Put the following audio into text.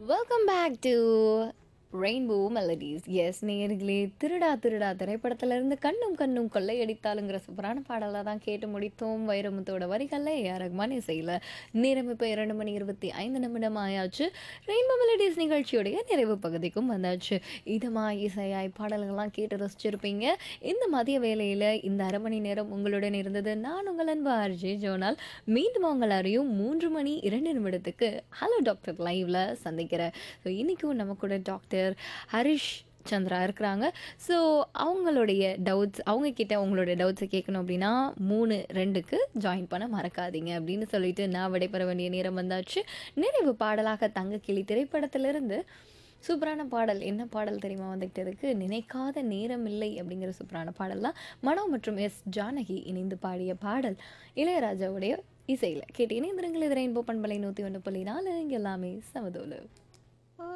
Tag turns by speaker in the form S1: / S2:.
S1: welcome back to rainbow melodies எஸ் நேர்களே திருடா திருடா திரைப்படத்திலிருந்து கண்ணும் கண்ணும் கொள்ளையடித்தாலுங்கிற சூப்பரான பாடலை தான் கேட்டு முடித்தோம் வைரமுத்தோட வரிகளில் ஏஆர் ரஹ்மான் இசையில் நேரம் இப்போ இரண்டு மணி இருபத்தி ஐந்து நிமிடம் ஆயாச்சு ரெயின்போ மெலடிஸ் நிகழ்ச்சியுடைய நிறைவு பகுதிக்கும் வந்தாச்சு இதமாக இசையாய் பாடல்கள்லாம் கேட்டு ரசிச்சிருப்பீங்க இந்த மதிய வேளையில் இந்த அரை மணி நேரம் உங்களுடன் இருந்தது நான் உங்கள் அன்பு ஆர்ஜே ஜோனால் மீண்டும் உங்கள் எல்லாரையும் மூன்று மணி இரண்டு நிமிடத்துக்கு ஹலோ டாக்டர் லைவ்ல சந்திக்கிறேன் ஸோ இன்றைக்கும் நம்ம கூட டாக்டர் ஹரிஷ் சந்திரா இருக்கிறாங்க ஸோ அவங்களுடைய டவுட்ஸ் அவங்க கிட்ட உங்களோட டவுட்ஸை கேட்கணும் அப்படின்னா மூணு ரெண்டுக்கு ஜாயின் பண்ண மறக்காதீங்க அப்படின்னு சொல்லிட்டு நான் விடைபெற வேண்டிய நேரம் வந்தாச்சு நிறைவு பாடலாக தங்கக்கிளி திரைப்படத்திலிருந்து சூப்பரான பாடல் என்ன பாடல் தெரியுமா வந்துகிட்டு இருக்கு நினைக்காத நேரம் இல்லை அப்படிங்கிற சூப்பரான பாடல் தான் மனோ மற்றும் எஸ் ஜானகி இணைந்து பாடிய பாடல் இளையராஜாவுடைய இசையில் கேட்டு இணைந்திருங்கள் இது ரெயின்போ பண்பலை நூற்றி ஒன்று புள்ளி நாலு இங்கே எல்லாமே சமதோலு